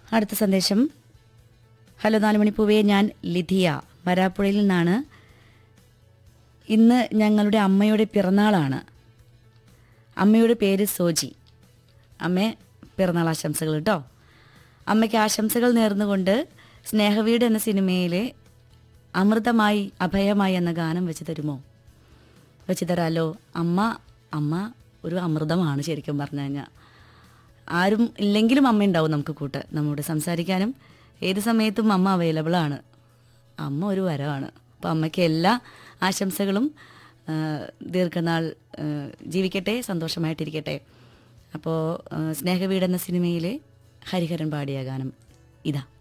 അടുത്ത സന്ദേശം ഹലോ നാലുമണിപ്പൂവേ ഞാൻ ലിധിയ വരാപ്പുഴയിൽ നിന്നാണ് ഇന്ന് ഞങ്ങളുടെ അമ്മയുടെ പിറന്നാളാണ് അമ്മയുടെ പേര് സോജി അമ്മേ പിറന്നാൾ ആശംസകൾ കേട്ടോ അമ്മയ്ക്ക് ആശംസകൾ നേർന്നുകൊണ്ട് സ്നേഹവീട് എന്ന സിനിമയിലെ അമൃതമായി അഭയമായി എന്ന ഗാനം വെച്ച് തരുമോ വെച്ച് തരാലോ അമ്മ അമ്മ ഒരു അമൃതമാണ് ശരിക്കും പറഞ്ഞു കഴിഞ്ഞാൽ ആരും ഇല്ലെങ്കിലും അമ്മ ഉണ്ടാവും നമുക്ക് കൂട്ട് നമ്മോട് സംസാരിക്കാനും ഏത് സമയത്തും അമ്മ അവൈലബിൾ ആണ് അമ്മ ഒരു വരവാണ് അപ്പോൾ അമ്മയ്ക്ക് എല്ലാ ആശംസകളും ആ, ദീർഘനാൾ ആ, ജീവിക്കട്ടെ സന്തോഷമായിട്ടിരിക്കട്ടെ അപ്പോൾ സ്നേഹവീട് എന്ന സിനിമയിലെ ഹരിഹരൻ പാടിയ ഗാനം ഇതാ